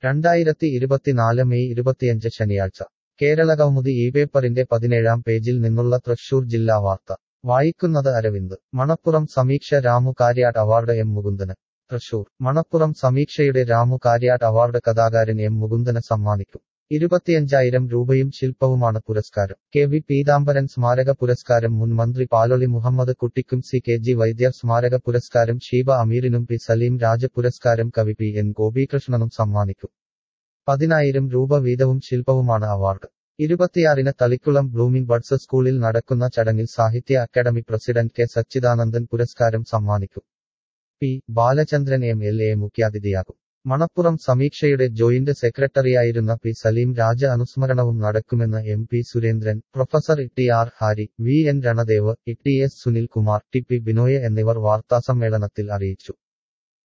രണ്ടായിരത്തി ഇരുപത്തിനാല് മെയ് ഇരുപത്തിയഞ്ച് ശനിയാഴ്ച കേരളകൗമുദി ഈ പേപ്പറിന്റെ പതിനേഴാം പേജിൽ നിന്നുള്ള തൃശൂർ ജില്ലാ വാർത്ത വായിക്കുന്നത് അരവിന്ദ് മണപ്പുറം സമീക്ഷ രാമു കാര്യാട്ട് അവാർഡ് എം മുകുന്ദന് തൃശൂർ മണപ്പുറം സമീക്ഷയുടെ രാമു കാര്യാട്ട് അവാർഡ് കഥാകാരൻ എം മുകുന്ദന് സമ്മാനിക്കും ഇരുപത്തിയഞ്ചായിരം രൂപയും ശില്പവുമാണ് പുരസ്കാരം കെ വി പീതാംബരൻ സ്മാരക പുരസ്കാരം മുൻ മന്ത്രി പാലൊളി മുഹമ്മദ് കുട്ടിക്കും സി കെ ജി വൈദ്യർ സ്മാരക പുരസ്കാരം ഷീബ അമീറിനും പി സലീം രാജ പുരസ്കാരം കവി പി എൻ ഗോപീകൃഷ്ണനും സമ്മാനിക്കും പതിനായിരം രൂപ വീതവും ശില്പവുമാണ് അവാർഡ് ഇരുപത്തിയാറിന് തളിക്കുളം ബ്ലൂമിംഗ് ബഡ്സ് സ്കൂളിൽ നടക്കുന്ന ചടങ്ങിൽ സാഹിത്യ അക്കാദമി പ്രസിഡന്റ് കെ സച്ചിദാനന്ദൻ പുരസ്കാരം സമ്മാനിക്കും P Balachandran M L A മുഖ്യാതിഥിയാകും മണപ്പുറം സമീക്ഷയുടെ ജോയിന്റ് സെക്രട്ടറിയായിരുന്ന പി സലീം രാജ അനുസ്മരണവും നടക്കുമെന്ന് M P Surendran professor T R Hari V N Ranadev T S Sunilkumar T P Binoy എന്നിവർ വാർത്താസമ്മേളനത്തിൽ അറിയിച്ചു